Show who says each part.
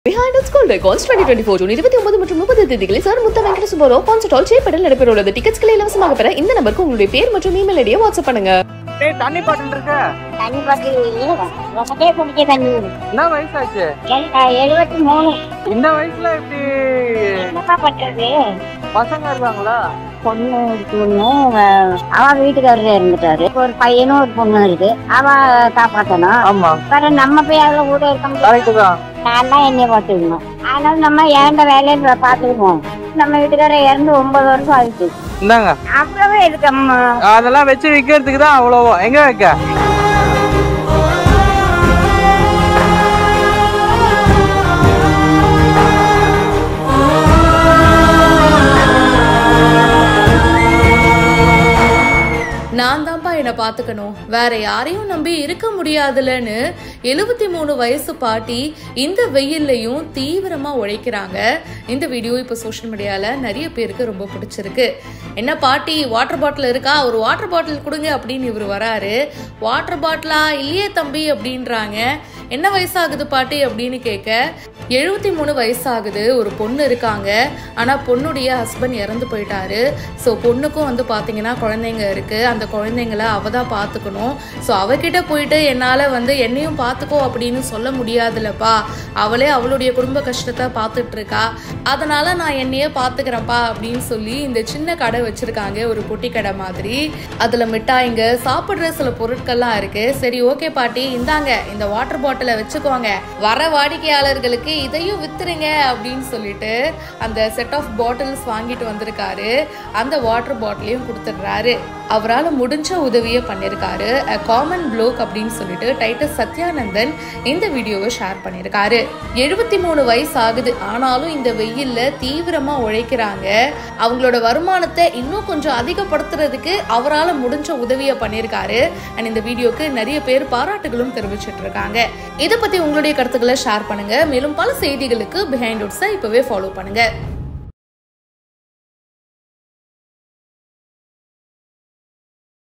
Speaker 1: Behind its Gold Icons 2024 June இருபத்தி ஒன்பது மற்றும் முப்பது தேதிகளில் sir Mutha Venkata Subbarao concert hall சேப்படல் நடைபெற உள்ளது டிக்கெட்ஸ்களை இலவசமாக பெற இந்த நம்பருக்கு உங்களுடைய பேர் மற்றும் இமெயில் ஐடியை வாட்ஸ்அப் பண்ணுங்க
Speaker 2: டேய் தண்ணி பாட்டில் இருக்க
Speaker 3: தண்ணி பாட்டில் ரொம்பவே குடிக்க தண்ணி
Speaker 2: என்ன வயசாச்சு
Speaker 3: எழுபத்தி மூணு
Speaker 2: இந்த வயசுல இப்படி
Speaker 3: என்னப்பா பண்றது
Speaker 2: பசங்க இருக்காங்களா
Speaker 3: பொண்ணு இருக்கு ஒண்ணு அவ வீட்டுக்காரர் இருந்துட்டாரு ஒரு பையனும் ஒரு பொண்ணு இருக்கு அவ காப்பாத்தணும்
Speaker 2: ஆமா
Speaker 3: வேற நம்ம போய் அதுல கூட இருக்க முடியாது
Speaker 2: கரெக்டு தான்
Speaker 3: நான் தான் என்னைய பார்த்துக்கணும் அதனால நம்ம இறந்த வேலையை பார்த்துக்குவோம் நம்ம வீட்டுக்காரர் இறந்து ஒன்பது வருஷம் ஆயிடுச்சு
Speaker 2: இந்தாங்க
Speaker 3: அவ்வளவே இருக்கு அம்மா
Speaker 2: அதெல்லாம் வச்சு விற்கிறதுக்கு தான் அவ்வளவோ எங்க வைக்க
Speaker 4: நான் தான்ப்பா என்னை பார்த்துக்கணும் வேற யாரையும் நம்பி இருக்க முடியாதுலன்னு எழுபத்தி மூணு வயசு பாட்டி இந்த வெயில்லையும் தீவிரமா உழைக்கிறாங்க இந்த வீடியோ இப்போ சோஷியல் மீடியால நிறைய பேருக்கு ரொம்ப பிடிச்சிருக்கு என்ன பாட்டி வாட்டர் பாட்டில் இருக்கா ஒரு வாட்டர் பாட்டில் கொடுங்க அப்படின்னு இவர் வராரு வாட்டர் பாட்டிலா இல்லையே தம்பி அப்படின்றாங்க என்ன வயசாகுது பாட்டி அப்படின்னு கேட்க எழுபத்தி மூணு வயசாகுது ஒரு பொண்ணு இருக்காங்க ஆனால் பொண்ணுடைய ஹஸ்பண்ட் இறந்து போயிட்டாரு ஸோ பொண்ணுக்கும் வந்து பார்த்தீங்கன்னா குழந்தைங்க இருக்கு அந்த குழந்தைங்கள அவ தான் பார்த்துக்கணும் ஸோ அவகிட்ட போயிட்டு என்னால் வந்து என்னையும் பார்த்துக்கோ அப்படின்னு சொல்ல முடியாதுல்லப்பா அவளே அவளுடைய குடும்ப கஷ்டத்தை பார்த்துட்டு இருக்கா அதனால நான் என்னையே பார்த்துக்கிறேன்ப்பா அப்படின்னு சொல்லி இந்த சின்ன கடை வச்சிருக்காங்க ஒரு பொட்டி கடை மாதிரி அதில் மிட்டாய்ங்க சாப்பிட்ற சில பொருட்கள்லாம் இருக்கு சரி ஓகே பாட்டி இந்தாங்க இந்த வாட்டர் பாட்டிலை வச்சுக்கோங்க வர வாடிக்கையாளர்களுக்கு இதையும் வித்துருங்க அப்படின்னு சொல்லிட்டு அந்த செட் ஆஃப் பாட்டில்ஸ் வாங்கிட்டு வந்திருக்காரு அந்த வாட்டர் பாட்டிலையும் கொடுத்துட்றாரு அவரால் முடிஞ்ச உதவியை பண்ணியிருக்காரு அ காமன் ப்ளோக் அப்படின்னு சொல்லிட்டு டைட்டஸ் சத்யானந்தன் இந்த வீடியோவை ஷேர் பண்ணியிருக்காரு எழுபத்தி மூணு வயசு ஆகுது ஆனாலும் இந்த வெயில்ல தீவிரமா உழைக்கிறாங்க அவங்களோட வருமானத்தை இன்னும் கொஞ்சம் அதிகப்படுத்துறதுக்கு அவரால் முடிஞ்ச உதவியை பண்ணியிருக்காரு அண்ட் இந்த வீடியோக்கு நிறைய பேர் பாராட்டுகளும் தெரிவிச்சிட்டு இருக்காங்க இதை பத்தி உங்களுடைய கருத்துக்களை ஷேர் பண்ணுங்க மேலும் பல செய்திகளுக்கு பிஹைண்ட் உட்ஸை இப்பவே ஃபாலோ பண்ணுங்க